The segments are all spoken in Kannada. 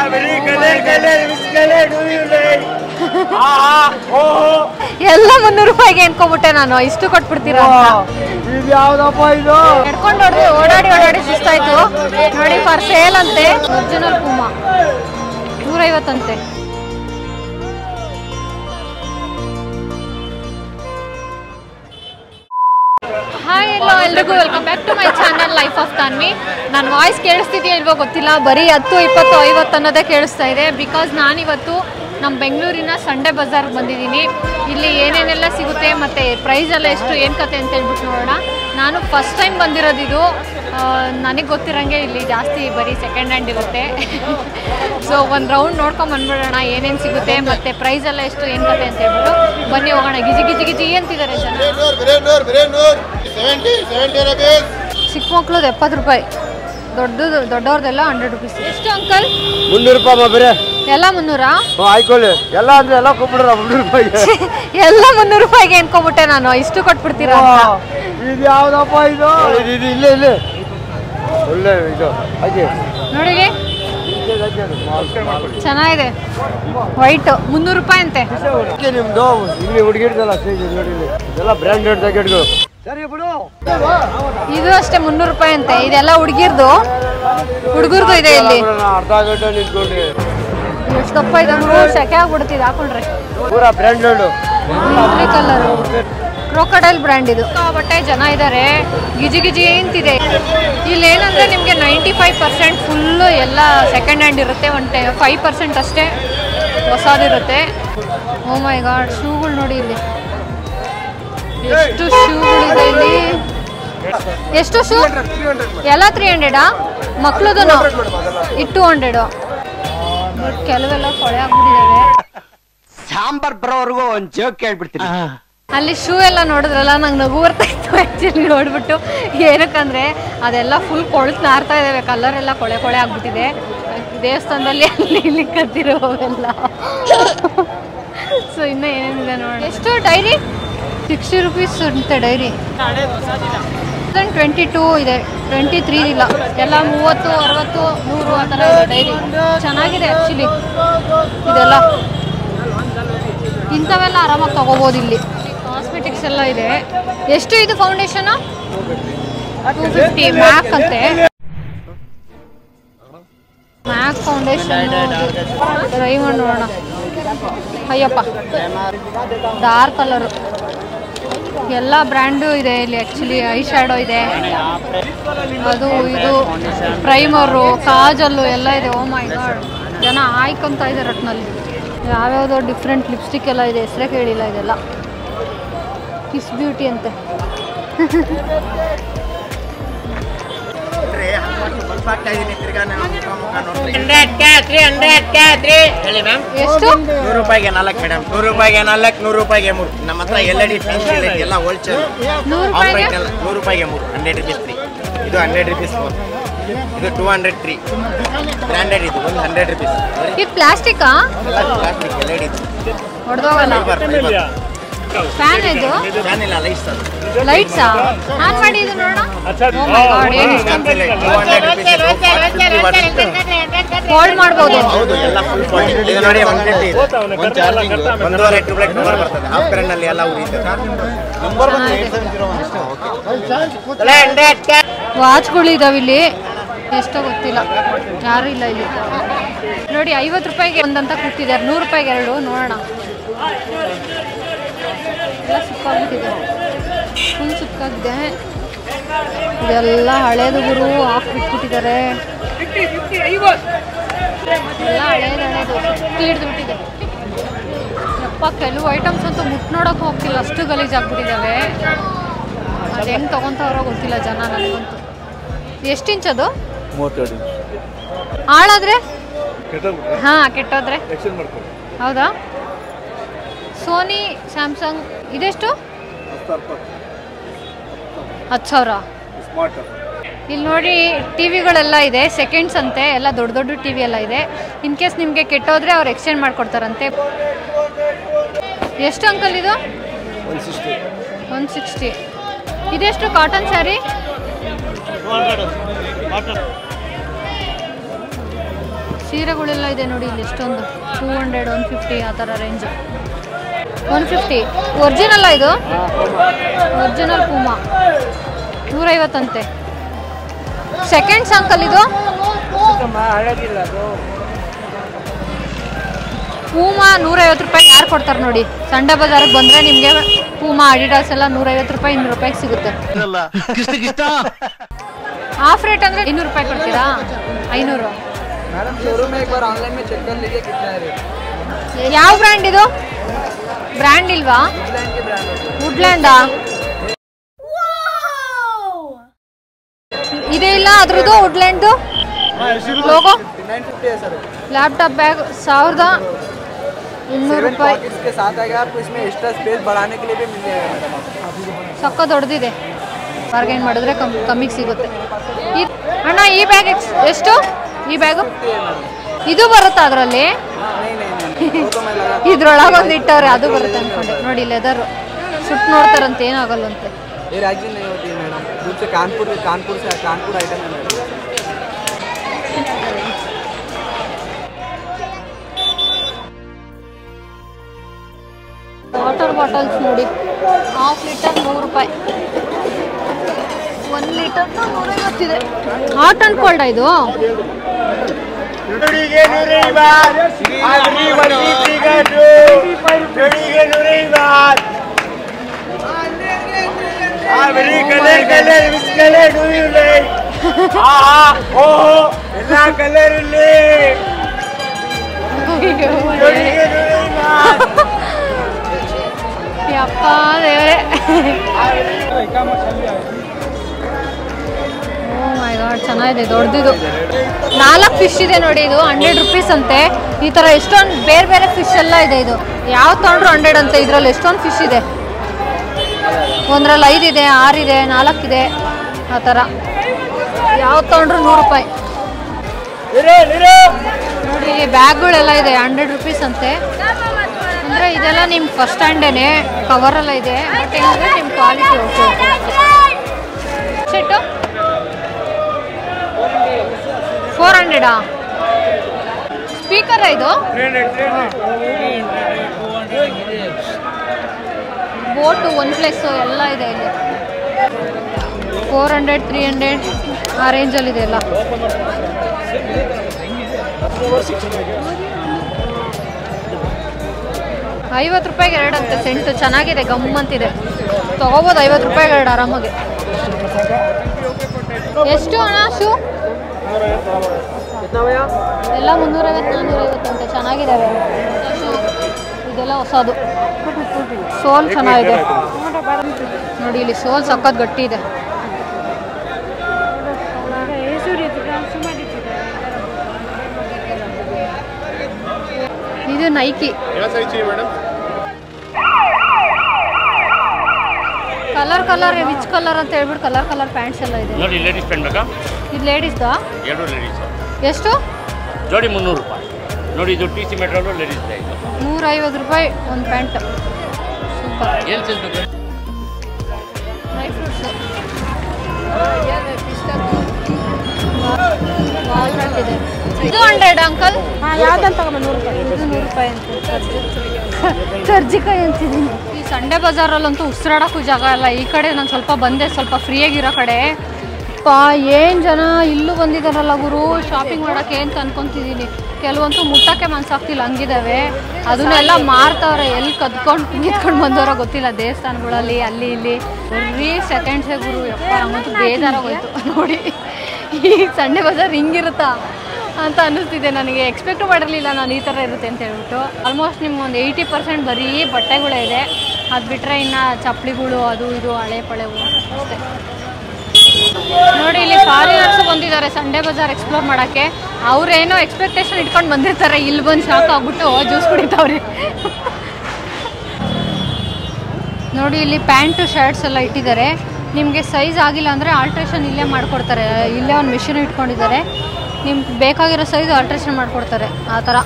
ಎಲ್ಲ ಮುನ್ನೂರು ರೂಪಾಯಿಗೆ ಎನ್ಕೊಬಿಟ್ಟೆ ನಾನು ಇಷ್ಟು ಕೊಟ್ಬಿಡ್ತೀರಾ ಅಂತ ಇದು ಯಾವ್ದಪ್ಪ ಇದು ನಡ್ಕೊಂಡು ಹೊಡೆದು ಓಡಾಡಿ ಓಡಾಡಿ ಸುಸ್ತಾಯ್ತು ನೋಡಿ ಫಾರ್ ಸೇಲ್ ಅಂತೆ ಒರಿಜಿನಲ್ ಪೂಮ ನೂರೈವತ್ತಂತೆ ಹಾಯ್ ಎಲ್ಲೋ ಎಲ್ರಿಗೂ welcome back to my channel life of Tanvi ನನ್ನ ವಾಯ್ಸ್ ಕೇಳಿಸ್ತಿದೆಯಾ ಇಲ್ವೋ ಗೊತ್ತಿಲ್ಲ ಬರೀ ಹತ್ತು ಇಪ್ಪತ್ತು ಐವತ್ತು ಅನ್ನೋದೇ ಕೇಳಿಸ್ತಾ ಇದೆ ಬಿಕಾಸ್ ನಾನಿವತ್ತು ನಮ್ಮ ಬೆಂಗಳೂರಿನ ಸಂಡೆ ಬಜಾರ್ಗೆ ಬಂದಿದ್ದೀನಿ ಇಲ್ಲಿ ಏನೇನೆಲ್ಲ ಸಿಗುತ್ತೆ ಮತ್ತು ಪ್ರೈಸ್ ಎಲ್ಲ ಎಷ್ಟು ಏನು ಕತೆ ಅಂತ ಹೇಳ್ಬಿಟ್ಟು ನೋಡೋಣ ನಾನು ಫಸ್ಟ್ ಟೈಮ್ ಬಂದಿರೋದು ಇದು ನನಗೆ ಗೊತ್ತಿರಂಗೆ ಇಲ್ಲಿ ಜಾಸ್ತಿ ಬರೀ ಸೆಕೆಂಡ್ ಹ್ಯಾಂಡ್ ಇರುತ್ತೆ ಸೊ ಒಂದು ರೌಂಡ್ ನೋಡ್ಕೊಂಡು ಬಂದ್ಬಿಡೋಣ ಏನೇನು ಸಿಗುತ್ತೆ ಮತ್ತು ಪ್ರೈಸ್ ಎಲ್ಲ ಎಷ್ಟು ಏನು ಕತೆ ಅಂತ ಹೇಳ್ಬಿಟ್ಟು ಬನ್ನಿ ಹೋಗೋಣ ಗಿಜಿ ಗಿಜಿ ಗಿಜಿ ಅಂತಿದ್ದಾರೆ ಜನ ಚಿಕ್ಕ ಮಕ್ಳದ್ದು ಎಪ್ಪತ್ತು ರೂಪಾಯಿ ದೊಡ್ಡದು ದೊಡ್ಡವ್ರದ್ದೆಲ್ಲ ಹಂಡ್ರೆಡ್ ರುಪೀಸ್ ಎಷ್ಟು ಅಂಕಲ್ ಮುನ್ನೂರು ರೂಪಾಯಿ ಬೇರೆ ಎಲ್ಲ ಮುನ್ನೂರಾ ಆಯ್ಕೊಳ್ಳಿ ಎಲ್ಲ ಅಂದ್ರೆ ಎಲ್ಲ ಕೊಟ್ಬಿಡ್ರ ಮುನ್ನೂರು ರೂಪಾಯಿಗೆ ಎಲ್ಲ ಮುನ್ನೂರು ರೂಪಾಯಿಗೆ ಎನ್ಕೊಬಿಟ್ಟೆ ನಾನು ಇಷ್ಟು ಕೊಟ್ಬಿಡ್ತೀರಾ ಅಂತ. ಇದು ಯಾವ್ದಪ್ಪ ಇದು ಇದು ಇದು ಇಲ್ಲೇ ಇಲ್ಲೇ ಒಳ್ಳೆ ಇದು ಹಾಗೆ ನೋಡಿಲಿ ಚೆನ್ನಾಗಿದೆ ವೈಟ್ ಮುನ್ನೂರು ರೂಪಾಯಿ ಅಂತೆ ಅದಕ್ಕೆ ನಿಮ್ದು ಇಲ್ಲಿ ಹುಡುಗಿರ್ದಲ್ಲ ಸ್ಟೇಜ್ ನೋಡಿ ಇಲ್ಲಿ. ಇದೆಲ್ಲ ಬ್ರ್ಯಾಂಡೆಡ್ ಜಾಕೆಟ್ಗಳು ಸರಿ ಬಿಡು ಇದು ಅಷ್ಟೇ ಮುನ್ನೂರು ರೂಪಾಯಿ ಅಂತೆ ಇದೆಲ್ಲ ಹುಡುಗಿರ್ದು ಹುಡುಗರ್ದು ಇದೆ ಇಲ್ಲಿ ಅರ್ಧ ಗಂಟೆ ನಿಂತ್ಕೊಂಡ್ರಿ ಎಷ್ಟು ದಪ್ಪ ಇದೆ ಶೆಕೆ ಆಗ್ಬಿಡ್ತಿದೆ ಹಾಕೊಂಡ್ರೆ ಪೂರಾ ಬ್ರ್ಯಾಂಡೆಡ್ ಕಲರ್ ಕ್ರೋಕಡೈಲ್ ಬ್ರ್ಯಾಂಡ್ ಇದು ಬಟ್ಟೆ ಜನ ಇದ್ದಾರೆ ಗಿಜಿ ಗಿಜಿ ಅಂತಿದೆ ಇಲ್ಲಿ ಏನಂದ್ರೆ ನಿಮಗೆ ನೈಂಟಿ ಫೈವ್ ಪರ್ಸೆಂಟ್ ಫುಲ್ಲು ಎಲ್ಲ ಸೆಕೆಂಡ್ ಹ್ಯಾಂಡ್ ಇರುತ್ತೆ ಒಂದು ಫೈವ್ ಪರ್ಸೆಂಟ್ ಅಷ್ಟೇ ಹೊಸದಿರುತ್ತೆ ಓ ಮೈ ಗಾಡ್ ಶೂಗಳು ನೋಡಿ ಇಲ್ಲಿ ಎಷ್ಟು ಶೂಗಳಿದೆ ಇಲ್ಲಿ ಎಷ್ಟು ಶೂ ಎಲ್ಲ ತ್ರೀ ಹಂಡ್ರೆಡಾ ಮಕ್ಳದು ಇದು ಟೂ ಹಂಡ್ರೆಡು ಬಟ್ ಕೆಲವೆಲ್ಲ ಕೊಳೆ ಆಗ್ಬಿಟ್ಟಿದ್ದಾವೆ ಸಾಂಬಾರ್ ಬರೋವರೆಗೂ ಒಂದ್ ಜೋಕ್ ಕೇಳ್ಬಿಡ್ತೀನಿ ಅಲ್ಲಿ ಶೂ ಎಲ್ಲ ನೋಡಿದ್ರಲ್ಲ ನಂಗೆ ನಗು ಬರ್ತಾ ಇತ್ತು ಆ್ಯಕ್ಚುಲಿ ನೋಡ್ಬಿಟ್ಟು ಏನಕ್ಕಂದ್ರೆ ಅದೆಲ್ಲ ಫುಲ್ ಕೊಳ್ತು ನಾರ್ತಾ ಇದ್ದಾವೆ ಕಲರ್ ಎಲ್ಲ ಕೊಳೆ ಕೊಳೆ ಆಗ್ಬಿಟ್ಟಿದೆ ದೇವಸ್ಥಾನದಲ್ಲಿ ಅಲ್ಲಿ ಇಲ್ಲಿ ಕದ್ದಿರೋವೆಲ್ಲ ಸೊ ಇನ್ನೂ ಏನೇನಿದೆ ನೋಡಿ ಎಷ್ಟು ಡೈರಿ ಸಿಕ್ಸ್ಟಿ ರುಪೀಸ್ ಅಂತೆ ಡೈರಿ ಟ್ವೆಂಟಿ ಟೂ ಇದೆ ಟ್ವೆಂಟಿ ತ್ರೀ ಇಲ್ಲ ಎಲ್ಲ ಮೂವತ್ತು ಅರವತ್ತು ನೂರು ಆ ಥರ ಇದೆ ಡೈರಿ ಚೆನ್ನಾಗಿದೆ ಆ್ಯಕ್ಚುಲಿ ಇದೆಲ್ಲ ಇಂಥವೆಲ್ಲ ಆರಾಮಾಗಿ ತಗೋಬೋದು ಇಲ್ಲಿ ಕಾಸ್ಮೆಟಿಕ್ಸ್ ಎಲ್ಲ ಇದೆ ಎಷ್ಟು ಇದು ಫೌಂಡೇಶನ್ ಟೂ ಫಿಫ್ಟಿ ಮ್ಯಾಕ್ ಅಂತೆ ಮ್ಯಾಕ್ ಫೌಂಡೇಶನ್ ಟ್ರೈ ಮಾಡಿ ನೋಡೋಣ ಅಯ್ಯಪ್ಪ ಡಾರ್ಕ್ ಕಲರು ಎಲ್ಲ ಬ್ರ್ಯಾಂಡು ಇದೆ ಇಲ್ಲಿ ಆ್ಯಕ್ಚುಲಿ ಐ ಶ್ಯಾಡೋ ಇದೆ ಅದು ಇದು ಪ್ರೈಮರು ಕಾಜಲ್ಲು ಎಲ್ಲ ಇದೆ ಓ ಮೈ ಗಾಡ್ ಜನ ಆಯ್ಕೊಂತ ಇದ್ದಾರೆ ಒಟ್ಟಿನಲ್ಲಿ ಯಾವ್ಯಾವುದೋ ಡಿಫ್ರೆಂಟ್ ಲಿಪ್ಸ್ಟಿಕ್ ಎಲ್ಲ ಇದೆ ಹೆಸರೇ ಕೇಳಿಲ್ಲ ಇದೆಲ್ಲ ಕಿಸ್ ಬ್ಯೂಟಿ ಅಂತೆ ಎಷ್ಟು ನೂರು ರೂಪಾಯಿಗೆ ನಾಲ್ಕು ಮೇಡಮ್ ನೂರು ರೂಪಾಯಿಗೆ ನಾಲ್ಕು ನೂರು ರೂಪಾಯಿಗೆ ಮೂರು ನಮ್ಮ ಹತ್ರ ಎಲ್ ಇ ಡಿ ಫ್ಯಾನ್ಸಿ ಎಲ್ಲ ಹೋಲ್ಸೇಲ್ ನೂರು ಆಫರ್ ರೂಪಾಯಿಗೆ ಐಟೆಲ್ಲ ನೂರು ರೂಪಾಯಿಗೆ ಮೂರು ಹಂಡ್ರೆಡ್ ರುಪೀಸ್ ತ್ರೀ ಇದು ಹಂಡ್ರೆಡ್ ರುಪೀಸ್ ಫೋರ್ ಇದು ಟೂ ಹಂಡ್ರೆಡ್ ತ್ರೀ ಬ್ರ್ಯಾಂಡೆಡ್ ಇದು ಒಂದು ಹಂಡ್ರೆಡ್ ರುಪೀಸ್ ಇದು ಪ್ಲಾಸ್ಟಿಕ್ಕಾ ಎಲ್ಲ ಪ್ಲಾಸ್ಟಿಕ್ ಎಲ್ ಇ ಡಿ ಹೊಡೆದೋಗಲ್ಲ ಫ್ಯಾನ್ ಇದು ಫ್ಯಾನ್ ಇಲ್ಲ ಲೈಟ್ಸ್ ಅದು ಲೈಟ್ಸಾ ಆನ್ ಮಾಡಿ ಇದು ನೋಡೋಣ Oh my God, ಏನು ಇಷ್ಟೊಂದು ಟೂ ಹಂಡ್ರೆಡ್ ರುಪೀಸ್ ಹೋಲ್ಡ್ ಮಾಡ್ಬೋದು ಹೌದು ಎಲ್ಲ ಫುಲ್ ಕ್ವಾಲಿಟಿ ಇದು ನೋಡಿ ಒನ್ ಟ್ವೆಂಟಿ ಒಂದು ಚಾರ್ಜಿಂಗ್ ಒಂದೂವರೆ ಟ್ಯೂಬ್ಲೈಟ್ ಕವರ್ ಬರ್ತದೆ ಹಾಫ್ ಕರೆಂಟ್ ಅಲ್ಲಿ ಎಲ್ಲ ಉರಿಯುತ್ತೆ ನಂಬರ್ ಬಂದು ಏಟ್ ಸೆವೆನ್ ಜೀರೋ ಒನ್ ಅಷ್ಟೇ ವಾಚ್ಗಳು ಇದಾವೆ ಇಲ್ಲಿ ಎಷ್ಟೋ ಗೊತ್ತಿಲ್ಲ ಯಾರು ಇಲ್ಲ ಇಲ್ಲಿ ನೋಡಿ ಐವತ್ತು ರೂಪಾಯಿಗೆ ಒಂದಂತ ಕೂತಿದ್ದಾರೆ ನೂರು ರೂಪಾಯಿಗೆ ಎರಡು ನೋಡೋಣ ಎಲ್ಲ ಸುಕ್ಕಾಗ್ಬಿಟ್ಟಿದೆ ಫುಲ್ ಸುಕ್ಕಾಗಿದೆ ಇದೆಲ್ಲ ಹಳೇದು ಗುರು ಹಾಕ್ಬಿಟ್ಬಿಟ್ಟಿದ್ದಾರೆ ಎಲ್ಲ ಹಳೇದು ಹಳೇದು ಸುತ್ತಿ ಹಿಡಿದ್ಬಿಟ್ಟಿದೆ ಯಪ್ಪ ಕೆಲವು ಐಟಮ್ಸ್ ಅಂತೂ ಮುಟ್ ನೋಡೋಕೆ ಹೋಗ್ತಿಲ್ಲ ಅಷ್ಟು ಗಲೀಜಾಗ್ಬಿಟ್ಟಿದ್ದಾವೆ ಅದು ಹೆಂಗೆ ತೊಗೊತಾರೋ ಗೊತ್ತಿಲ್ಲ ಜನ ನನಗಂತೂ ಎಷ್ಟು ಇಂಚ್ ಅದು ಮೂವತ್ತೆರಡು ಹಾಳಾದ್ರೆ ಹಾಂ ಕೆಟ್ಟೋದ್ರೆ ಹೌದಾ ಸೋನಿ ಸ್ಯಾಮ್ಸಂಗ್ ಇದೆಷ್ಟು ಹತ್ತು ಸಾವಿರ ಸ್ಮಾರ್ಟ್ ಇಲ್ಲಿ ನೋಡಿ ಟಿ ವಿಗಳೆಲ್ಲ ಇದೆ ಸೆಕೆಂಡ್ಸ್ ಅಂತೆ ಎಲ್ಲ ದೊಡ್ಡ ದೊಡ್ಡ ಟಿ ವಿ ಎಲ್ಲ ಇದೆ ಇನ್ ಕೇಸ್ ನಿಮಗೆ ಕೆಟ್ಟೋದ್ರೆ ಅವ್ರು ಎಕ್ಸ್ಚೇಂಜ್ ಮಾಡ್ಕೊಡ್ತಾರಂತೆ ಎಷ್ಟು ಅಂಕಲ್ ಇದು ಒನ್ ಸಿಕ್ಸ್ಟಿ ಒನ್ ಸಿಕ್ಸ್ಟಿ ಇದೆಷ್ಟು ಕಾಟನ್ ಸ್ಯಾರಿ ಸೀರೆಗಳೆಲ್ಲ ಇದೆ ನೋಡಿ ಇಲ್ಲಿ ಎಷ್ಟೊಂದು ಟೂ ಹಂಡ್ರೆಡ್ ಒನ್ ಫಿಫ್ಟಿ ಆ ಥರ ರೇಂಜ್ ಒನ್ ಫಿಫ್ಟಿ ಒರಿಜಿನಲ್ಲ ಇದು ಒರಿಜಿನಲ್ ಪೂಮಾ ನೂರೈವತ್ತಂತೆ ಸೆಕೆಂಡ್ಸ್ ಅಂಕಲ್ ಇದು ಹಳದಿಲ್ಲ ಅದು ಪೂಮಾ ನೂರೈವತ್ತು ರೂಪಾಯಿ ಯಾರು ಕೊಡ್ತಾರೆ ನೋಡಿ ಸಂಡೆ ಬಜಾರಿಗೆ ಬಂದರೆ ನಿಮಗೆ ಪೂಮಾ ಅಡಿಡಾಸ್ ಎಲ್ಲ ನೂರೈವತ್ತು ರೂಪಾಯಿ ಇನ್ನೂರು ರೂಪಾಯಿಗೆ ಸಿಗುತ್ತೆ ಹಾಫ್ ರೇಟ್ ಅಂದರೆ ಇನ್ನೂರು ರೂಪಾಯಿ ಕೊಡ್ತೀರಾ ಐನೂರು मैडम शोरूम में एक बार ऑनलाइन में चेक कर लीजिए कितना है रेट ಯಾವ ಬ್ರ್ಯಾಂಡ್ ಇದು ಬ್ರ್ಯಾಂಡ್ ಇಲ್ವಾ ब्रांड के ब्रांड ವುಡ್ಲ್ಯಾಂಡಾ ಇದೆ ಇಲ್ಲ ಅದ್ರದ್ದು ವುಡ್ಲ್ಯಾಂಡ್ದು ಲೋಗೋ नाइन फिफ्टी है सर ಲ್ಯಾಪ್ಟಾಪ್ ಬ್ಯಾಗ್ ಸಾವಿರದ ಇನ್ನೂರು सेवन ರೂಪಾಯಿ पॉकेट्स के साथ आएगा आपको इसमें एक्स्ट्रा स्पेस बढ़ाने के लिए भी मिल जाएगा मैडम ಸಕ್ಕ ದೊಡ್ಡದಿದೆ ಬಾರ್ಗೈನ್ ಮಾಡಿದ್ರೆ ಕಮ್ ಕಮ್ಮಿಗೆ ಸಿಗುತ್ತೆ ಇದ್- ಅಣ್ಣ ಈ ಬ್ಯಾಗ್ ಎಷ್ಟು ಈ ಬ್ಯಾಗು ಇದು ಬರುತ್ತಾ ಅದರಲ್ಲಿ नहीं नहीं नहीं वो तो मैं लगा ಇದ್ರೊಳಗೆ ಒಂದು ಇಟ್ಟವ್ರೆ ಅದು ಬರುತ್ತೆ ಅನ್ಕೊಂಡೆ ನೋಡಿ ಲೆದರ್ ಸುಟ್ಟು ನೋಡ್ತಾರಂತೆ ಏನಾಗಲ್ಲಂತೆ ये रैगजिन नहीं होती है मैडम दूर से कानपुर कानपुर से कानपुर आइटम है मैडम ವಾಟರ್ ಬಾಟಲ್ಸ್ ನೋಡಿ ಹಾಫ್ ಲೀಟರ್ ನೂರು ರೂಪಾಯಿ ಒಂದು ಲೀಟರ್ ನೂರೈವತ್ತಿದೆ ಹಾಟ್ ಅಂಡ್ ಕೋಲ್ಡ್ ಇದು ನುಡಿಗೆ ನುರಿಬಾರ್ ಅಗ್ನಿ ವರ್ಣಿಸಿಗದು ನುಡಿಗೆ ನುರಿಬಾರ್ ಅವರಿ colour colour miss colour do you like ಆಹಾ ಓಹೋ ಎಲ್ಲ ಕಲರ್ ಇಲ್ಲಿ ನುಡಿಗೆ ನುರಿಬಾರ್ ಯಪ್ಪ ದೇವರೇ ಓ ಮೈ ಗಾಡ್ ಚೆನ್ನಾಗಿದೆ ದೊಡ್ಡದಿದು ನಾಲ್ಕು ಫಿಶ್ ಇದೆ ನೋಡಿ ಇದು ಹಂಡ್ರೆಡ್ ರುಪೀಸ್ ಅಂತೆ ಈ ಥರ ಎಷ್ಟೊಂದು ಬೇರೆ ಬೇರೆ ಫಿಶ್ ಎಲ್ಲ ಇದೆ ಇದು ಯಾವ ತೊಗೊಂಡ್ರು ಹಂಡ್ರೆಡ್ ಅಂತೆ ಇದರಲ್ಲಿ ಎಷ್ಟೊಂದು ಫಿಶ್ ಇದೆ ಒಂದರಲ್ಲಿ ಐದಿದೆ ಆರಿದೆ ನಾಲ್ಕಿದೆ ಆ ಥರ ಯಾವ ತೊಗೊಂಡ್ರು ನೂರು ರೂಪಾಯಿ ನಿರು ನಿರು ನೋಡಿ ಇಲ್ಲಿ ಬ್ಯಾಗ್ಗಳೆಲ್ಲ ಇದೆ ಹಂಡ್ರೆಡ್ ರುಪೀಸ್ ಅಂತೆ ಅಂದರೆ ಇದೆಲ್ಲ ನಿಮ್ಮ ಫಸ್ಟ್ ಹ್ಯಾಂಡೇನೆ ಕವರೆಲ್ಲ ಇದೆ ಬಟ್ ಏನಂದರೆ ನಿಮ್ಮ ಕ್ವಾಲಿಟಿ ಓಕೆ ಸೆಟ್ಟು ಫೋರ್ ಹಂಡ್ರೆಡಾ ಸ್ಪೀಕರ ಇದು ಬೋಟು ಒನ್ ಪ್ಲೇಸು ಎಲ್ಲ ಇದೆ ಇಲ್ಲಿ ಫೋರ್ ಹಂಡ್ರೆಡ್ ತ್ರೀ ಹಂಡ್ರೆಡ್ ಆ ರೇಂಜಲ್ಲಿದೆ ಎಲ್ಲ ಐವತ್ತು ರೂಪಾಯಿಗೆ ಎರಡು ಅಂತೆ ಸೆಂಟು ಚೆನ್ನಾಗಿದೆ ಗಮ್ಮಂತಿದೆ ತಗೋಬೋದು ಐವತ್ತು ರೂಪಾಯಿಗೆ ಎರಡು ಆರಾಮಾಗಿ ಎಷ್ಟು ಅಣ್ಣ ಶೂ कितना भैया ಎಲ್ಲ ಮುನ್ನೂರೈವತ್ತು ನಾನ್ನೂರೈವತ್ತು ಅಂತೆ ಚೆನ್ನಾಗಿದ್ದಾವೆ ಶೂ ಇದೆಲ್ಲ ಹೊಸದು ಸೋಲ್ ಚೆನ್ನಾಗಿದೆ ನೋಡಿ ಇಲ್ಲಿ ಸೋಲ್ ಸಖತ್ ಗಟ್ಟಿ ಇದೆ ಇದು Nike colour colour rich colour ಅಂತ ಹೇಳ್ಬಿಟ್ಟು ಕಲರ್ ಕಲರ್ ಪ್ಯಾಂಟ್ಸ್ ಎಲ್ಲ ಇದೆ ನೋಡಿ ಲೇಡೀಸ್ ಪೆನ್ ಬೇಕಾ ಇದು ಲೇಡೀಸ್ದಾ ಎರಡು ಲೇಡೀಸ್ ಎಷ್ಟು ಜೋಡಿ ಮುನ್ನೂರು ರೂಪಾಯಿ ನೋಡಿ ಇದು ಟಿ ಸಿ ಮೆಟ್ರೋಲು ಲೇಡೀಸ್ ಇದು ನೂರೈವತ್ತು ರೂಪಾಯಿ ಒಂದು ಪ್ಯಾಂಟ್ ಸೂಪರ್ ಏನು ಸಿಗ್ಬೇಕು ಡ್ರೈ ಫ್ರೂಟ್ಸು ವಾಲ್ನಟ್ ಇದೆ ಇದು ಹಂಡ್ರೆಡ್ ಅಂಕಲ್ ಯಾವ್ದಂತ ತಗೊಂಬ ನೂರು ರೂಪಾಯಿ ಇದು ನೂರು ರೂಪಾಯಿ ಅಂತ ಕರ್ಜಿಕಾಯಿ ಅಂತಿದ್ದೀನಿ ಈ ಸಂಡೆ ಬಜಾರಲ್ಲಂತೂ ಉಸಿರಾಡೋಕ್ಕೂ ಜಾಗ ಇಲ್ಲ ಈ ಕಡೆ ನಾನು ಸ್ವಲ್ಪ ಬಂದೆ ಸ್ವಲ್ಪ ಫ್ರೀಯಾಗಿರೋ ಕಡೆ ಪಾ ಏನು ಜನ ಇಲ್ಲೂ ಬಂದಿದ್ದಾರಲ್ಲ ಗುರು ಶಾಪಿಂಗ್ ಮಾಡೋಕ್ಕೆ ಅಂತ ಅನ್ಕೊಂತಿದ್ದೀನಿ ಕೆಲವಂತೂ ಮುಟ್ಟಕ್ಕೆ ಮನ್ಸಾಗ್ತಿಲ್ಲ ಹಂಗಿದಾವೆ ಅದನ್ನೆಲ್ಲ ಮಾರ್ತಾವ್ರೆ ಎಲ್ಲಿ ಕದ್ಕೊಂಡು ನಿಂತ್ಕೊಂಡು ಬಂದವರೋ ಗೊತ್ತಿಲ್ಲ ದೇವಸ್ಥಾನಗಳಲ್ಲಿ ಅಲ್ಲಿ ಇಲ್ಲಿ ಬರೀ ಸೆಕೆಂಡ್ಸೇ ಗುರು ಯಪ್ಪ ನಮ್ಮಂತೂ ಬೇಜಾರಾಗೋಯ್ತು ನೋಡಿ ಈ ಸಂಡೆ ಬಜಾರ್ ಹಿಂಗಿರುತ್ತಾ ಅಂತ ಅನ್ನಿಸ್ತಿದೆ ನನಗೆ ಎಕ್ಸ್ಪೆಕ್ಟು ಮಾಡಿರಲಿಲ್ಲ ನಾನು ಈ ಥರ ಇರುತ್ತೆ ಅಂತ ಹೇಳ್ಬಿಟ್ಟು ಆಲ್ಮೋಸ್ಟ್ ನಿಮ್ಗೆ ಒಂದು ಏಯ್ಟಿ ಪರ್ಸೆಂಟ್ ಬರೀ ಬಟ್ಟೆಗಳೇ ಇದೆ ಅದು ಬಿಟ್ಟರೆ ಇನ್ನು ಚಪ್ಪಲಿಗಳು ಅದು ಇದು ಹಳೆ ಪಳೆವು ಅಷ್ಟೇ ನೋಡಿ ಇಲ್ಲಿ ಫಾರಿನರ್ಸ್ ಬಂದಿದ್ದಾರೆ ಸಂಡೇ ಬಜಾರ್ ಎಕ್ಸ್ಪ್ಲೋರ್ ಮಾಡೋಕ್ಕೆ ಅವ್ರೇನೋ ಎಕ್ಸ್ಪೆಕ್ಟೇಷನ್ ಇಟ್ಕೊಂಡು ಬಂದಿರ್ತಾರೆ ಇಲ್ಲಿ ಬಂದು ಶಾಕ್ ಆಗ್ಬಿಟ್ಟು ಜ್ಯೂಸ್ ಕುಡಿತಾವ್ರಿ ನೋಡಿ ಇಲ್ಲಿ ಪ್ಯಾಂಟು ಶರ್ಟ್ಸ್ ಎಲ್ಲ ಇಟ್ಟಿದ್ದಾರೆ ನಿಮಗೆ ಸೈಜ್ ಆಗಿಲ್ಲ ಅಂದರೆ ಆಲ್ಟ್ರೇಷನ್ ಇಲ್ಲೇ ಮಾಡಿಕೊಡ್ತಾರೆ ಇಲ್ಲೇ ಒಂದು ಮಿಷಿನ್ ಇಟ್ಕೊಂಡಿದ್ದಾರೆ ನಿಮ್ಗೆ ಬೇಕಾಗಿರೋ ಸೈಜ್ ಆಲ್ಟ್ರೇಷನ್ ಮಾಡಿಕೊಡ್ತಾರೆ ಆ ಥರ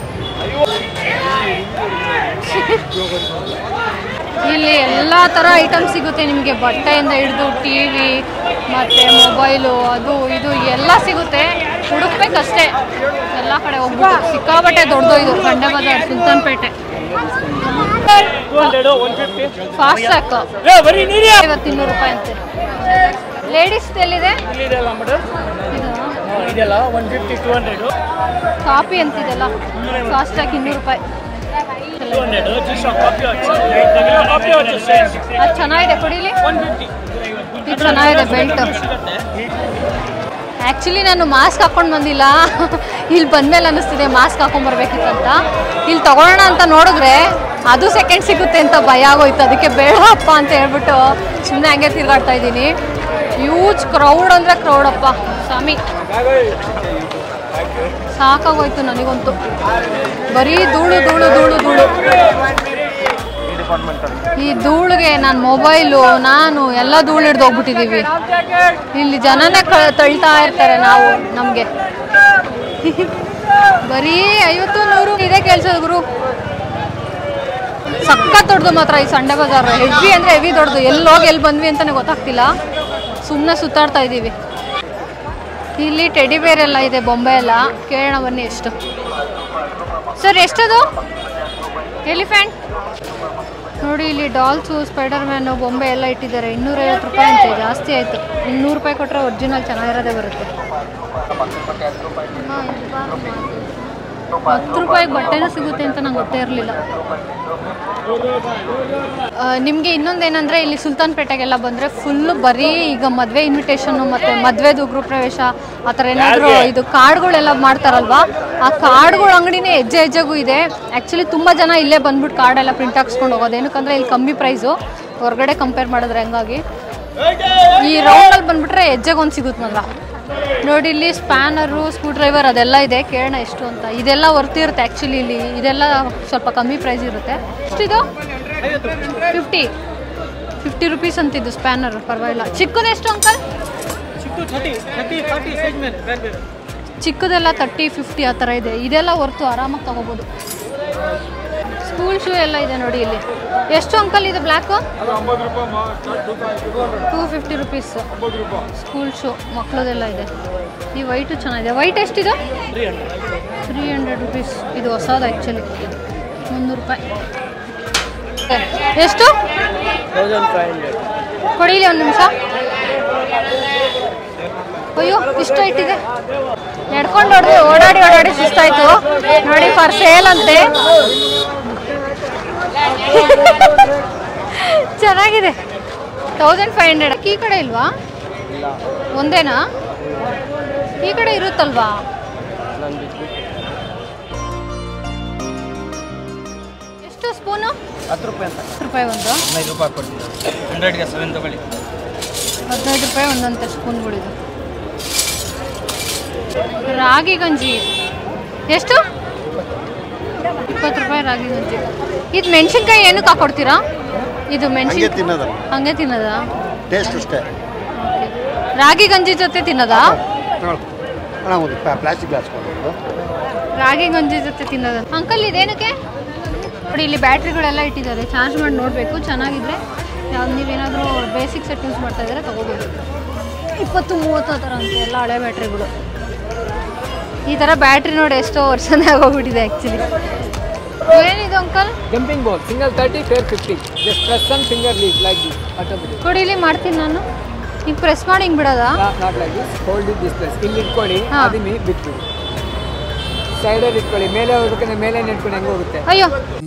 ಇಲ್ಲಿ ಎಲ್ಲ ಥರ ಐಟಮ್ ಸಿಗುತ್ತೆ ನಿಮಗೆ ಬಟ್ಟೆಯಿಂದ ಹಿಡಿದು ಟಿ ವಿ ಮತ್ತು ಮೊಬೈಲು ಅದು ಇದು ಎಲ್ಲ ಸಿಗುತ್ತೆ ಹುಡುಕ್ಬೇಕಷ್ಟೇ ಎಲ್ಲ ಕಡೆ ಹೋಗ್ಬಿಟ್ಟು ಸಿಕ್ಕಾಪಟ್ಟೆ ದೊಡ್ಡದು ಇದು ಖಂಡೆ ಬಜಾರ್ ಸುಲ್ತಾನ್ಪೇಟೆ ಫಾಸ್ಟ್ ಟ್ರ್ಯಾಕ್ ಐವತ್ತು ಇನ್ನೂರು ರೂಪಾಯಿ ಅಂತೆ ಲೇಡೀಸ್ ಎಲ್ಲಿದೆ ಇದೆಲ್ಲ one fifty two hundred copy ಅಂತಿದೆಲ್ಲ ಫಾಸ್ಟ್ ಟ್ರ್ಯಾಕ್ ಇನ್ನೂರು ರೂಪಾಯಿ ಟೂ ಹಂಡ್ರೆಡು ಜಿಸ್ ಕಾಪಿ ಕಾಪಿ ಅದು ಚೆನ್ನಾಗಿದೆ ಕೊಡಿಲಿ ಒನ್ ಫಿಫ್ಟಿ ಇದು ಚೆನ್ನಾಗಿದೆ ಬೆಲ್ಟ್ ಆ್ಯಕ್ಚುಲಿ ನಾನು ಮಾಸ್ಕ್ ಹಾಕೊಂಡು ಬಂದಿಲ್ಲ ಇಲ್ಲಿ ಬಂದ್ಮೇಲೆ ಅನ್ನಿಸ್ತಿದೆ ಮಾಸ್ಕ್ ಹಾಕೊಂಡ್ಬರ್ಬೇಕಿತ್ತಂತ ಇಲ್ಲಿ ತಗೊಳ್ಳೋಣ ಅಂತ ನೋಡಿದ್ರೆ ಅದು ಸೆಕೆಂಡ್ ಸಿಗುತ್ತೆ ಅಂತ ಭಯ ಆಗೋಯ್ತು ಅದಕ್ಕೆ ಬೇಡಪ್ಪ ಅಂತ ಹೇಳ್ಬಿಟ್ಟು ಸುಮ್ಮನೆ ಹಂಗೆ ತಿರ್ಗಾಡ್ತಾ ಇದ್ದೀನಿ ಯೂಜ್ ಕ್ರೌಡ್ ಅಂದರೆ ಕ್ರೌಡಪ್ಪ ಸ್ವಾಮಿ ಸಾಕಾಗೋಯ್ತು ನನಗಂತೂ ಬರೀ ಧೂಳು ಧೂಳು ಧೂಳು ಧೂಳು ಈ ಧೂಳಿಗೆ ನಾನು ಮೊಬೈಲು ನಾನು ಎಲ್ಲ ಧೂಳು ಹಿಡ್ದು ಹೋಗ್ಬಿಟ್ಟಿದ್ದೀವಿ ಇಲ್ಲಿ ಜನನೇ ಕ- ತಳ್ತಾ ಇರ್ತಾರೆ ನಾವು ನಮಗೆ ಬರೀ ಐವತ್ತು ನೂರು ಇದೇ ಕೇಳ್ಸೋದು ಗುರು ಸಖತ್ ದೊಡ್ಡದು ಮಾತ್ರ ಈ ಸಂಡೆ ಬಜಾರ್ ಹೆವಿ ಅಂದರೆ ಹೆವಿ ದೊಡ್ಡದು ಎಲ್ಲಿ ಹೋಗಿ ಎಲ್ಲಿ ಬಂದ್ವಿ ಅಂತಲೇ ಗೊತ್ತಾಗ್ತಿಲ್ಲ ಸುಮ್ಮನೆ ಸುತ್ತಾಡ್ತಾ ಇದ್ದೀವಿ ಇಲ್ಲಿ ಟೆಡಿ ಬೇರ್ ಎಲ್ಲ ಇದೆ ಬೊಂಬೆ ಎಲ್ಲ ಕೇಳೋಣ ಬನ್ನಿ ಎಷ್ಟು ಸರ್ ಎಷ್ಟದು ಎಲಿಫೆಂಟ್ ನೋಡಿ ಇಲ್ಲಿ ಡಾಲ್ಸು ಸ್ಪೈಡರ್ ಮ್ಯಾನು ಬೊಂಬೆ ಎಲ್ಲ ಇಟ್ಟಿದ್ದಾರೆ ಇನ್ನೂರೈವತ್ತು ರೂಪಾಯಿ ಅಂತೆ ಜಾಸ್ತಿ ಆಯಿತು ಇನ್ನೂರು ರೂಪಾಯಿ ಕೊಟ್ಟರೆ ಒರಿಜಿನಲ್ ಚೆನ್ನಾಗಿರೋದೇ ಬರುತ್ತೆ ಹತ್ತು ರೂಪಾಯಿಗೆ ಬಟ್ಟೆನೂ ಸಿಗುತ್ತೆ ಅಂತ ನಂಗೆ ಗೊತ್ತೇ ಇರಲಿಲ್ಲ ನಿಮಗೆ ಇನ್ನೊಂದೇನೆಂದರೆ ಇಲ್ಲಿ ಸುಲ್ತಾನ್ಪೇಟೆಗೆಲ್ಲ ಬಂದರೆ ಫುಲ್ಲು ಬರೀ ಈಗ ಮದುವೆ ಇನ್ವಿಟೇಷನ್ನು ಮತ್ತು ಮದುವೆದು ಗೃಹ ಪ್ರವೇಶ ಆ ಥರ ಏನಾದರೂ ಇದು ಕಾರ್ಡ್ಗಳೆಲ್ಲ ಮಾಡ್ತಾರಲ್ವಾ ಆ ಕಾರ್ಡ್ಗಳ ಅಂಗಡಿನೇ ಹೆಜ್ಜೆ ಹೆಜ್ಜೆಗೂ ಇದೆ ಆ್ಯಕ್ಚುಲಿ ತುಂಬ ಜನ ಇಲ್ಲೇ ಬಂದ್ಬಿಟ್ಟು ಕಾರ್ಡೆಲ್ಲ ಪ್ರಿಂಟ್ ಹಾಕ್ಸ್ಕೊಂಡು ಹೋಗೋದು ಏನಕ್ಕಂದರೆ ಇಲ್ಲಿ ಕಮ್ಮಿ ಪ್ರೈಸು ಹೊರಗಡೆ ಕಂಪೇರ್ ಮಾಡಿದ್ರೆ ಹಂಗಾಗಿ ಈ ರೌಂಡಲ್ಲಿ ಬಂದ್ಬಿಟ್ರೆ ಹೆಜ್ಜೆಗೊಂದು ಸಿಗುತ್ತೆ ಮಾತ್ರ ನೋಡಿ ಇಲ್ಲಿ ಸ್ಪ್ಯಾನರು ಸ್ಕ್ರೂ ಡ್ರೈವರ್ ಅದೆಲ್ಲ ಇದೆ ಕೇಳೋಣ ಎಷ್ಟು ಅಂತ ಇದೆಲ್ಲ ವರ್ತಿರುತ್ತೆ ಆ್ಯಕ್ಚುಲಿ ಇಲ್ಲಿ ಇದೆಲ್ಲ ಸ್ವಲ್ಪ ಕಮ್ಮಿ ಪ್ರೈಸ್ ಇರುತ್ತೆ ಎಷ್ಟಿದು ಫಿಫ್ಟಿ ಫಿಫ್ಟಿ ರುಪೀಸ್ ಅಂತಿದ್ದು ಸ್ಪ್ಯಾನರ್ ಪರವಾಗಿಲ್ಲ ಚಿಕ್ಕದೆಷ್ಟು ಅಂಕಲ್ ಚಿಕ್ಕು ಥರ್ಟಿ ಥರ್ಟಿ ಫಾರ್ಟಿ ಸೈಜ್ ಮೇಲೆ ಬೇರೆ ಬೇರೆ ಚಿಕ್ಕದೆಲ್ಲ ತರ್ಟಿ ಫಿಫ್ಟಿ ಆ ಥರ ಇದೆ ಇದೆಲ್ಲ ಹೊರ್ತು ಆರಾಮಾಗಿ ತಗೋಬೋದು ಸ್ಕೂಲ್ ಶೂ ಎಲ್ಲ ಇದೆ ನೋಡಿ ಇಲ್ಲಿ ಎಷ್ಟು ಅಂಕಲ್ ಇದು black two fifty rupees school shoe ಮಕ್ಕಳದೆಲ್ಲ ಇದೆ ಈ ವೈಟು ಚೆನ್ನಾಗಿದೆ ವೈಟ್ ಎಷ್ಟಿದೆ three hundred three hundred rupees ಇದು ಹೊಸದು ಆ್ಯಕ್ಚುಲಿ ಮುನ್ನೂರು ರೂಪಾಯಿ ಎಷ್ಟು ತೌಸಂಡ್ ಫೈವ್ ಹಂಡ್ರೆಡ್ ಕೊಡಿಲಿ ಒಂದು ನಿಮಿಷ ಅಯ್ಯೋ ಇಷ್ಟ ಇಟ್ಟಿದೆ ನಡ್ಕೊಂಡು ಹೊಡೆದು ಓಡಾಡಿ ಓಡಾಡಿ ಸುಸ್ತಾಯ್ತು ನೋಡಿ ಫಾರ್ ಸೇಲ್ ಅಂತೆ ಚೆನ್ನಾಗಿದೆ ತೌಸಂಡ್ ಫೈವ್ ಹಂಡ್ರೆಡ್ ಈ ಕಡೆ ಇಲ್ವಾ ಒಂದೇನಾ ಈ ಕಡೆ ಇರುತ್ತಲ್ವಾ ಎಷ್ಟು ಸ್ಪೂನು ಹತ್ತು ರೂಪಾಯಿ ಅಂತ ಹತ್ತು ರೂಪಾಯಿ ಒಂದು ಹದಿನೈದು ರೂಪಾಯಿ ಕೊಡ್ತೀನಿ ಹಂಡ್ರೆಡ್ಗೆ ಸೆವೆನ್ ತಗೊಳ್ಳಿ ಹದಿನೈದು ರೂಪಾಯಿ ಒಂದಂತೆ ಸ್ಪೂನ್ಗಳಿದು ರಾಗಿ ಗಂಜಿ ಎಷ್ಟು ಇಪ್ಪತ್ತು ರೂಪಾಯಿ ರಾಗಿ ಗಂಜಿ ಇದು ಮೆಣಸಿನ್ಕಾಯಿ ಏನಕ್ಕೆ ಹಾಕೊಡ್ತೀರಾ ಇದು ಹಂಗೆ ಮೆಣಸಿನ ತಿನ್ನೋದು ಹಂಗೆ ತಿನ್ನೋದಾ ಟೇಸ್ಟ್ ಅಷ್ಟೇ Okay. ರಾಗಿ ಗಂಜಿ ಜೊತೆ ತಿನ್ನೋದಾ ಅಣ್ಣ ಒಂದು ಪ್ಲಾಸ್ಟಿಕ್ ಗ್ಲಾಸ್ ಕೊಡೋದು ರಾಗಿ ಗಂಜಿ ಜೊತೆ ತಿನ್ನೋದು ಅಂಕಲ್ ಇದೇನಕ್ಕೆ ನೋಡಿ ಇಲ್ಲಿ ಬ್ಯಾಟ್ರಿಗಳೆಲ್ಲ ಇಟ್ಟಿದ್ದಾರೆ ಚಾರ್ಜ್ ಮಾಡಿ ನೋಡಬೇಕು ಚೆನ್ನಾಗಿದ್ರೆ ಯಾವ್ದು ನೀವೇನಾದರೂ ಬೇಸಿಕ್ ಸೆಟ್ ಯೂಸ್ ಮಾಡ್ತಾ ಇದ್ದಾರೆ ತೊಗೋಬೋದು ಇಪ್ಪತ್ತು ಮೂವತ್ತು ಆ ಥರ ಅಂತೆ ಎಲ್ಲ ಹಳೆ ಬ್ಯಾಟ್ರಿಗಳು ಈ ಥರ ಬ್ಯಾಟ್ರಿ ನೋಡಿ ಎಷ್ಟೋ ವರ್ಷನೇ ಆಗೋಗ್ಬಿಟ್ಟಿದೆ ಆ್ಯಕ್ಚುಲಿ ಏನಿದು uncle jumping ball single thirty fair fifty just press and finger leave like this automatic ಕೊಡಿಲಿ ಮಾಡ್ತೀನಿ ನಾನು ಈಗ ಪ್ರೆಸ್ ಮಾಡಿ ಹಿಂಗೆ ಬಿಡೋದಾ not like this hold it this place ಇಲ್ಲಿ ಇಟ್ಕೊಳ್ಳಿ ಹಾ. ಅದನ್ನ ಬಿಟ್ಬಿಡಿ ಸೈಡಲ್ಲಿ ಇಟ್ಕೊಳ್ಳಿ ಮೇಲೆ ಹೋಗ್ಬೇಕಂದ್ರೆ ಮೇಲೆ ಇಟ್ಕೊಂಡು ಹೆಂಗೆ ಹೋಗುತ್ತೆ ಅಯ್ಯೋ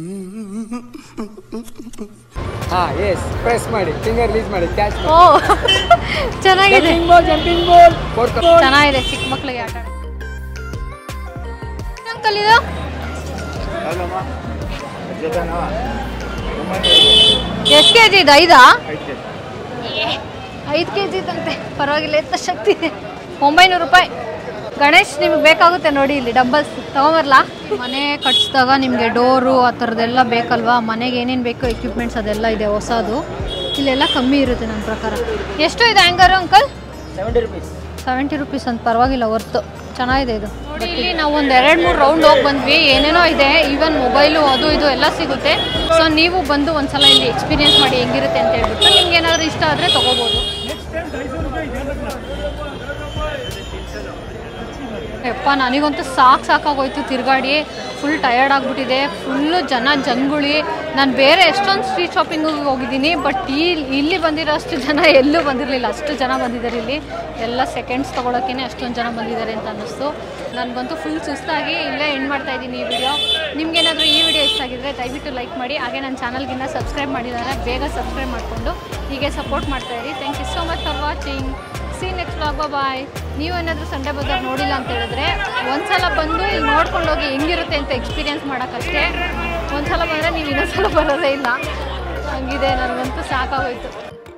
ಹಾಂ ಎಸ್ ಪ್ರೆಸ್ ಮಾಡಿ ಫಿಂಗರ್ ರಿಲೀಸ್ ಮಾಡಿ ಕ್ಯಾಚ್ ಓ ಚೆನ್ನಾಗಿದೆ jumping ball jumping ball four ಚೆನ್ನಾಗಿದೆ ಚಿಕ್ಕ ಮಕ್ಳಿಗೆ ಆಟ ಅಂಕಲ್ ಇದು ಎಷ್ಟು ಕೆ ಜಿ ಇದು ಐದಾ ಐದು ಕೆ ಜಿ ಇದಂತೆ ಪರವಾಗಿಲ್ಲ ಎತ್ತ ಶಕ್ತಿ ಇದೆ ಒಂಬೈನೂರು ರೂಪಾಯಿ ಗಣೇಶ್ ನಿಮ್ಗೆ ಬೇಕಾಗುತ್ತೆ ನೋಡಿ ಇಲ್ಲಿ ಡಂಬಲ್ಸ್ ತಗೊಂಬರ್ಲಾ ಮನೆ ಕಟ್ಸಿದಾಗ ನಿಮಗೆ ಡೋರು ಆ ಥರದ್ದೆಲ್ಲ ಬೇಕಲ್ವಾ ಮನೆಗೆ ಏನೇನು ಬೇಕೋ ಎಕ್ವಿಪ್ಮೆಂಟ್ಸ್ ಅದೆಲ್ಲ ಇದೆ ಹೊಸದು ಇಲ್ಲೆಲ್ಲ ಕಮ್ಮಿ ಇರುತ್ತೆ ನನ್ನ ಪ್ರಕಾರ ಎಷ್ಟು ಇದೆ hanger uncle seventy rupees seventy rupees ಅಂತ ಪರವಾಗಿಲ್ಲ ವರ್ತು ಚೆನ್ನಾಗಿದೆ ಇದು ನೋಡಿ ಇಲ್ಲಿ ನಾವು ಒಂದು ಎರಡು ಮೂರು ರೌಂಡ್ ಹೋಗಿ ಬಂದ್ವಿ ಏನೇನೋ ಇದೆ ಈವನ್ ಮೊಬೈಲು ಅದು ಇದು ಎಲ್ಲ ಸಿಗುತ್ತೆ ಸೊ ನೀವು ಬಂದು ಒಂದ್ಸಲ ಇಲ್ಲಿ ಎಕ್ಸ್ಪೀರಿಯನ್ಸ್ ಮಾಡಿ ಹೆಂಗಿರುತ್ತೆ ಅಂತ ಹೇಳ್ಬಿಟ್ಟು ನಿಮ್ಗೆ ಏನಾದರೂ ಇಷ್ಟ ಆದರೆ ತೊಗೋಬೋದು ಯಪ್ಪ ನನಗಂತೂ ಸಾಕು ಸಾಕಾಗೋಯ್ತು ತಿರುಗಾಡಿ ಫುಲ್ ಟಯರ್ಡ್ ಆಗಿಬಿಟ್ಟಿದೆ ಫುಲ್ಲು ಜನ ಜಂಗುಳಿ ನಾನು ಬೇರೆ ಎಷ್ಟೊಂದು ಸ್ಟ್ರೀಟ್ ಶಾಪಿಂಗಿಗೆ ಹೋಗಿದ್ದೀನಿ ಬಟ್ ಈ ಇಲ್ಲಿ ಬಂದಿರೋ ಅಷ್ಟು ಜನ ಎಲ್ಲೂ ಬಂದಿರಲಿಲ್ಲ ಅಷ್ಟು ಜನ ಬಂದಿದ್ದಾರೆ ಇಲ್ಲಿ ಎಲ್ಲ ಸೆಕೆಂಡ್ಸ್ ತೊಗೊಳಕ್ಕೇ ಅಷ್ಟೊಂದು ಜನ ಬಂದಿದ್ದಾರೆ ಅಂತ ಅನ್ನಿಸ್ತು ನನಗಂತೂ ಫುಲ್ ಸುಸ್ತಾಗಿ ಇಲ್ಲೇ ಎಂಡ್ ಮಾಡ್ತಾ ಇದ್ದೀನಿ ಈ ವಿಡಿಯೋ ನಿಮ್ಗೇನಾದರೂ ಈ ವಿಡಿಯೋ ಇಷ್ಟ ಆಗಿದ್ರೆ ದಯವಿಟ್ಟು ಲೈಕ್ ಮಾಡಿ ಹಾಗೆ ನನ್ನ ಚಾನಲ್ಗಿನ್ನ ಸಬ್ಸ್ಕ್ರೈಬ್ ಮಾಡಿದ್ದಾರೆ ಬೇಗ ಸಬ್ಸ್ಕ್ರೈಬ್ ಮಾಡಿಕೊಂಡು ಹೀಗೆ ಸಪೋರ್ಟ್ ಮಾಡ್ತಾ ಇರಿ thank you so much for watching see next vlog bye ನೀವೇನಾದರೂ ಸಂಡೇ ಬಜಾರ್ ನೋಡಿಲ್ಲ ಅಂತ ಹೇಳಿದ್ರೆ ಒಂದ್ಸಲ ಬಂದು ಇಲ್ಲಿ ನೋಡ್ಕೊಂಡು ಹೋಗಿ ಹೆಂಗಿರುತ್ತೆ ಅಂತ ಎಕ್ಸ್ಪೀರಿಯನ್ಸ್ ಮಾಡೋಕ್ಕಷ್ಟೇ ಒಂದ್ಸಲ ಬಂದರೆ ನೀವು ಇನ್ನೊಂದ್ಸಲ ಬರೋದೇ ಇಲ್ಲ ಹಂಗಿದೆ ನನಗಂತೂ ಸಾಕಾಗೋಯ್ತು